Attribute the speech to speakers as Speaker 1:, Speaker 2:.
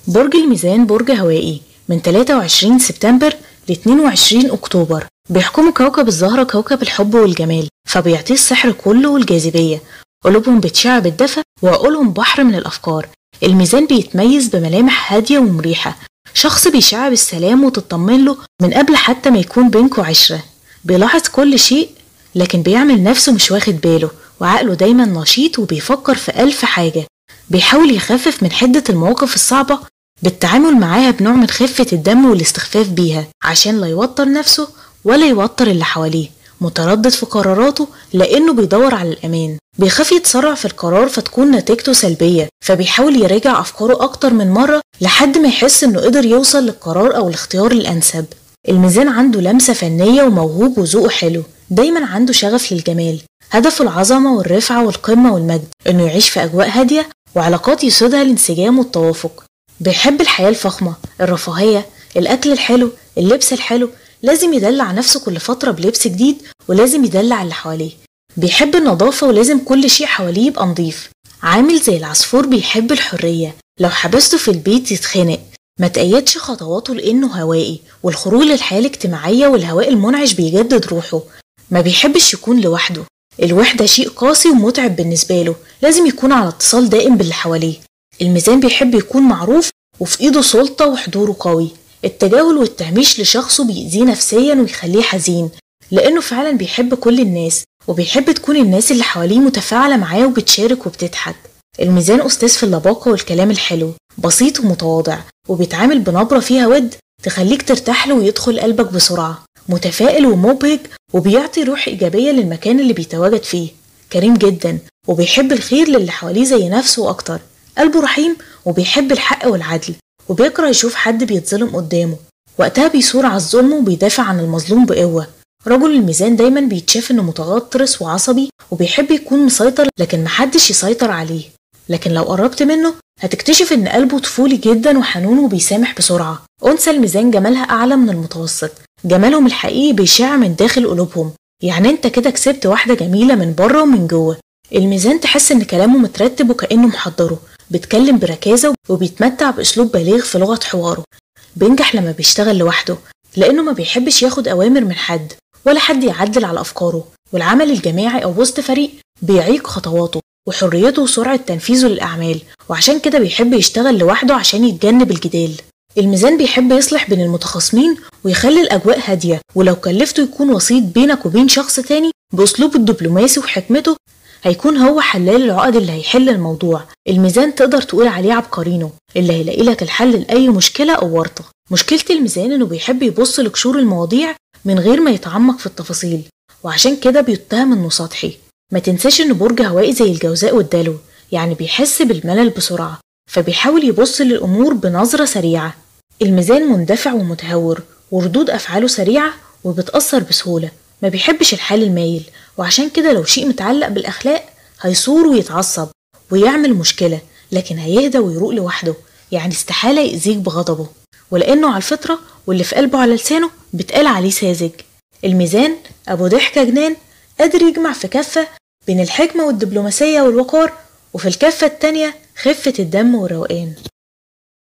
Speaker 1: برج الميزان برج هوائي من 23 سبتمبر ل 22 أكتوبر بيحكموا كوكب الزهرة كوكب الحب والجمال فبيعطيه السحر كله والجاذبية قلوبهم بتشع بالدفى وعقولهم بحر من الأفكار الميزان بيتميز بملامح هادية ومريحة شخص بيشع بالسلام وتطمن له من قبل حتى ما يكون بينكوا عشرة بيلاحظ كل شيء لكن بيعمل نفسه مش واخد باله وعقله دايما نشيط وبيفكر في ألف حاجة بيحاول يخفف من حدة المواقف الصعبة بالتعامل معاها بنوع من خفة الدم والاستخفاف بيها عشان لا يوتر نفسه ولا يوتر اللي حواليه متردد في قراراته لأنه بيدور على الأمان بيخاف يتسرع في القرار فتكون نتيجته سلبية فبيحاول يراجع أفكاره أكتر من مرة لحد ما يحس إنه قدر يوصل للقرار أو الاختيار الأنسب الميزان عنده لمسة فنية وموهوب وذوقه حلو دايما عنده شغف للجمال هدفه العظمة والرفعة والقمة والمجد إنه يعيش في أجواء هادية وعلاقات يسودها الانسجام والتوافق بيحب الحياة الفخمة الرفاهية الأكل الحلو اللبس الحلو لازم يدلع نفسه كل فترة بلبس جديد ولازم يدلع اللي حواليه بيحب النظافة ولازم كل شيء حواليه يبقى نظيف عامل زي العصفور بيحب الحرية لو حبسته في البيت يتخنق ما تأيدش خطواته لأنه هوائي والخروج للحياة الاجتماعية والهواء المنعش بيجدد روحه ما بيحبش يكون لوحده الوحدة شيء قاسي ومتعب بالنسبة له لازم يكون على اتصال دائم باللي حواليه الميزان بيحب يكون معروف وفي ايده سلطة وحضوره قوي التجاهل والتهميش لشخصه بيأذيه نفسيا ويخليه حزين لأنه فعلا بيحب كل الناس وبيحب تكون الناس اللي حواليه متفاعلة معاه وبتشارك وبتضحك الميزان أستاذ في اللباقة والكلام الحلو بسيط ومتواضع وبيتعامل بنبرة فيها ود تخليك ترتاح له ويدخل قلبك بسرعة متفائل ومبهج وبيعطي روح إيجابية للمكان اللي بيتواجد فيه كريم جدا وبيحب الخير للي حواليه زي نفسه أكتر قلبه رحيم وبيحب الحق والعدل وبيكره يشوف حد بيتظلم قدامه وقتها بيثور على الظلم وبيدافع عن المظلوم بقوة رجل الميزان دايما بيتشاف انه متغطرس وعصبي وبيحب يكون مسيطر لكن محدش يسيطر عليه لكن لو قربت منه هتكتشف ان قلبه طفولي جدا وحنون وبيسامح بسرعة أنثى الميزان جمالها أعلى من المتوسط جمالهم الحقيقي بيشع من داخل قلوبهم يعني انت كده كسبت واحدة جميلة من بره ومن جوه الميزان تحس ان كلامه مترتب وكأنه محضره بيتكلم بركازة وبيتمتع بأسلوب بليغ في لغة حواره بينجح لما بيشتغل لوحده لأنه ما بيحبش ياخد أوامر من حد ولا حد يعدل على أفكاره والعمل الجماعي أو وسط فريق بيعيق خطواته وحريته وسرعة تنفيذه للأعمال وعشان كده بيحب يشتغل لوحده عشان يتجنب الجدال الميزان بيحب يصلح بين المتخاصمين ويخلي الأجواء هادية ولو كلفته يكون وسيط بينك وبين شخص تاني بأسلوبه الدبلوماسي وحكمته هيكون هو حلال العقد اللي هيحل الموضوع الميزان تقدر تقول عليه عبقرينه اللي هيلاقي لك الحل لأي مشكلة أو ورطة مشكلة الميزان إنه بيحب يبص لقشور المواضيع من غير ما يتعمق في التفاصيل وعشان كده بيتهم إنه سطحي ما تنساش إنه برج هوائي زي الجوزاء والدلو يعني بيحس بالملل بسرعة فبيحاول يبص للأمور بنظرة سريعة الميزان مندفع ومتهور وردود أفعاله سريعة وبتأثر بسهولة ما بيحبش الحال المايل وعشان كده لو شيء متعلق بالأخلاق هيصور ويتعصب ويعمل مشكلة لكن هيهدى ويروق لوحده يعني استحالة يأذيك بغضبه ولأنه على الفطرة واللي في قلبه على لسانه بتقال عليه ساذج الميزان أبو ضحكة جنان قادر يجمع في كفة بين الحكمة والدبلوماسية والوقار وفي الكفة التانية خفة الدم والروقان